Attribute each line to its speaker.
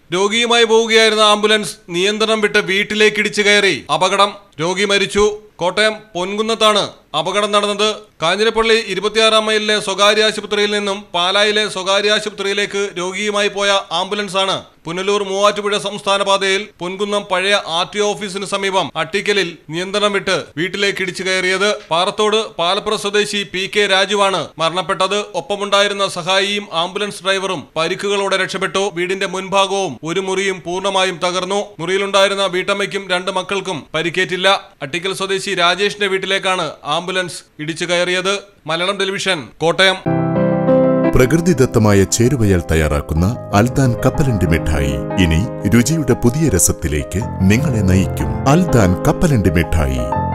Speaker 1: രോഗിയുമായി പോവുകയായിരുന്ന ആംബുലൻസ് നിയന്ത്രണം വിട്ട് വീട്ടിലേക്ക് ഇടിച്ചു കയറി അപകടം രോഗി മരിച്ചു കോട്ടയം പൊൻകുന്നത്താണ് അപകടം നടന്നത് കാഞ്ഞിരപ്പള്ളി ഇരുപത്തിയാറാം മൈലിലെ സ്വകാര്യ ആശുപത്രിയിൽ നിന്നും പാലായിലെ സ്വകാര്യ ആശുപത്രിയിലേക്ക് രോഗിയുമായി പോയ ആംബുലൻസ് ആണ് പുനലൂർ മൂവാറ്റുപുഴ സംസ്ഥാന പാതയിൽ പൊൻകുന്നം പഴയ ആർ ടി ഓഫീസിന് സമീപം അട്ടിക്കലിൽ നിയന്ത്രണം വിട്ട് വീട്ടിലേക്ക് ഇടിച്ചു കയറിയത് പാറത്തോട് പാലപ്പുറ സ്വദേശി പി കെ രാജുവാണ് മരണപ്പെട്ടത് ഒപ്പമുണ്ടായിരുന്ന സഹായിയും ആംബുലൻസ് ഡ്രൈവറും പരിക്കുകളോടെ രക്ഷപ്പെട്ടു വീടിന്റെ മുൻഭാഗവും ഒരു മുറിയും പൂർണ്ണമായും തകർന്നു മുറിയിലുണ്ടായിരുന്ന വീട്ടമ്മയ്ക്കും രണ്ട് മക്കൾക്കും പരിക്കേറ്റില്ല അട്ടിക്കൽ സ്വദേശി രാജേഷിന്റെ വീട്ടിലേക്കാണ് ആംബുലൻസ് ഇടിച്ചു കയറിയത് മലയാളം ടെലിവിഷൻ കോട്ടയം
Speaker 2: പ്രകൃതിദത്തമായ ചേരുവയാൽ തയ്യാറാക്കുന്ന അൽദാൻ കപ്പലണ്ടി മിഠായി ഇനി രുചിയുടെ പുതിയ രസത്തിലേക്ക് നിങ്ങളെ നയിക്കും അൽദാൻ കപ്പലണ്ടി മിഠായി